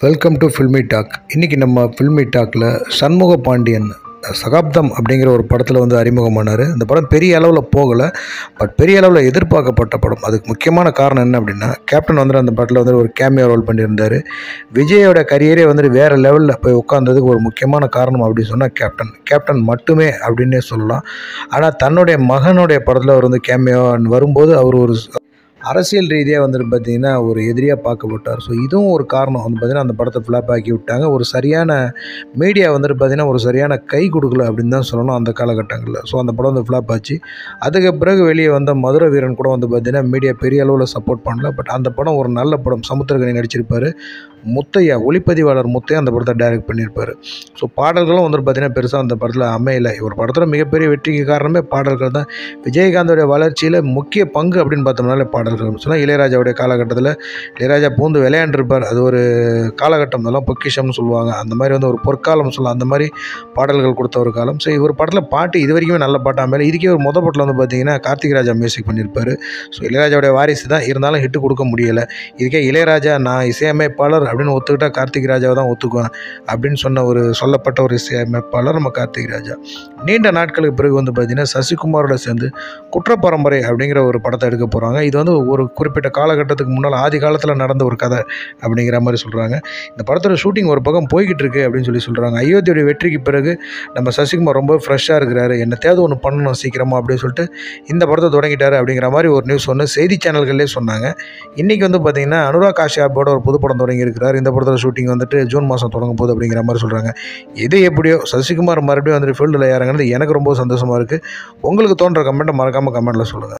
welcome to filmi talk இன்றைக்கி நம்ம ஃபில்மி டாக்கில் சண்முக பாண்டியன் சகாப்தம் அப்படிங்கிற ஒரு படத்தில் வந்து அறிமுகமானார் இந்த படம் பெரிய அளவில் போகலை பட் பெரிய அளவில் எதிர்பார்க்கப்பட்ட படம் அதுக்கு முக்கியமான காரணம் என்ன அப்படின்னா கேப்டன் வந்து அந்த படத்தில் வந்து ஒரு கேமியோ ரோல் பண்ணியிருந்தார் விஜயோட கரியரே வந்துட்டு வேறு லெவலில் போய் உட்காந்ததுக்கு ஒரு முக்கியமான காரணம் அப்படின்னு சொன்னால் கேப்டன் கேப்டன் மட்டுமே அப்படின்னே சொல்லலாம் ஆனால் தன்னுடைய மகனுடைய படத்தில் அவர் வந்து கேமியோ வரும்போது அவர் ஒரு அரசியல் ரீதியாக வந்துட்டு பார்த்தீங்கன்னா ஒரு எதிரியாக பார்க்கப்பட்டார் ஸோ இதுவும் ஒரு காரணம் வந்து பார்த்தீங்கன்னா அந்த படத்தை ஃப்ளாப் ஆக்கி விட்டாங்க ஒரு சரியான மீடியா வந்துட்டு பார்த்தீங்கன்னா ஒரு சரியான கை கொடுக்கல அப்படின்னு தான் சொல்லணும் அந்த காலகட்டங்களில் ஸோ அந்த படம் வந்து ஃப்ளாப் ஆச்சு அதுக்கு பிறகு வெளியே வந்த மதுரை வீரன் கூட வந்து பார்த்தீங்கன்னா மீடியா பெரிய அளவில் சப்போர்ட் பண்ணல பட் அந்த படம் ஒரு நல்ல படம் சமுத்திரகனி நடிச்சிருப்பார் முத்தையா ஒளிப்பதிவாளர் முத்தையா அந்த படத்தை டைரக்ட் பண்ணியிருப்பார் ஸோ பாடல்களும் வந்துட்டு பார்த்தீங்கன்னா பெருசாக அந்த படத்தில் அமையலை ஒரு படத்தில் மிகப்பெரிய வெற்றிக்கு காரணமே பாடல்கள் தான் விஜயகாந்தோடைய வளர்ச்சியில் முக்கிய பங்கு அப்படின்னு பார்த்தோம்னாலே பாடல்கள் சொன்னால் இளையராஜாவுடைய காலகட்டத்தில் இளையராஜா பூந்து விளையாண்டுருப்பார் அது ஒரு காலகட்டம் அதெல்லாம் பொக்கிஷம்னு சொல்லுவாங்க அந்த மாதிரி வந்து ஒரு பொற்காலம் சொல்லலாம் அந்த மாதிரி பாடல்கள் கொடுத்த ஒரு காலம் ஸோ இவர் படத்தில் பாட்டு இது வரைக்குமே நல்ல பாட்டு அமையல இதுக்கே ஒரு முத படத்தில் வந்து பார்த்தீங்கன்னா கார்த்திக் ராஜா மியூசிக் பண்ணியிருப்பார் ஸோ இளையராஜாவுடைய வாரிசு தான் இருந்தாலும் ஹிட்டு கொடுக்க முடியலை இதுக்கே இளையராஜா நான் இசையமைப்பாளர் அப்படின்னு ஒத்துக்கிட்டா கார்த்திக் ராஜாவை தான் ஒத்துக்குவேன் அப்படின்னு சொன்ன ஒரு சொல்லப்பட்ட ஒரு இசையமைப்பாளர் நம்ம கார்த்திக் ராஜா நீண்ட நாட்களுக்கு பிறகு வந்து பார்த்தீங்கன்னா சசிகுமாரோட சேர்ந்து குற்றப்பரம்பரை அப்படிங்கிற ஒரு படத்தை எடுக்க போகிறாங்க இது வந்து ஒரு குறிப்பிட்ட காலகட்டத்துக்கு முன்னால் ஆதி காலத்தில் நடந்த ஒரு கதை அப்படிங்கிற மாதிரி சொல்கிறாங்க இந்த படத்தோட ஷூட்டிங் ஒரு பக்கம் போய்கிட்டு இருக்கு அப்படின்னு சொல்லி சொல்கிறாங்க அயோத்தியோடைய வெற்றிக்கு பிறகு நம்ம சசிகுமார் ரொம்ப ஃப்ரெஷ்ஷாக இருக்கிறாரு என்னத்தையாவது ஒன்று பண்ணணும் சீக்கிரமாக அப்படின்னு சொல்லிட்டு இந்த படத்தை தொடங்கிட்டாரு அப்படிங்கிற மாதிரி ஒரு நியூஸ் ஒன்று செய்தி சேனல்கள்லேயே சொன்னாங்க இன்றைக்கி வந்து பார்த்திங்கன்னா அனுராக் காஷ்யப்போட ஒரு புது படம் தொடங்கி இருக்கிறார் இந்த படத்தோட ஷூட்டிங் வந்துட்டு ஜூன் மாதம் தொடங்கும் போது அப்படிங்கிற மாதிரி சொல்கிறாங்க எது எப்படியோ சசிகுமார் மறுபடியும் வந்துட்டு ஃபீல்டில் இறங்குறது எனக்கு ரொம்ப சந்தோஷமாக இருக்குது உங்களுக்கு தோன்ற கமெண்ட்டை மறக்காமல் கமெண்ட்டில் சொல்லுங்கள்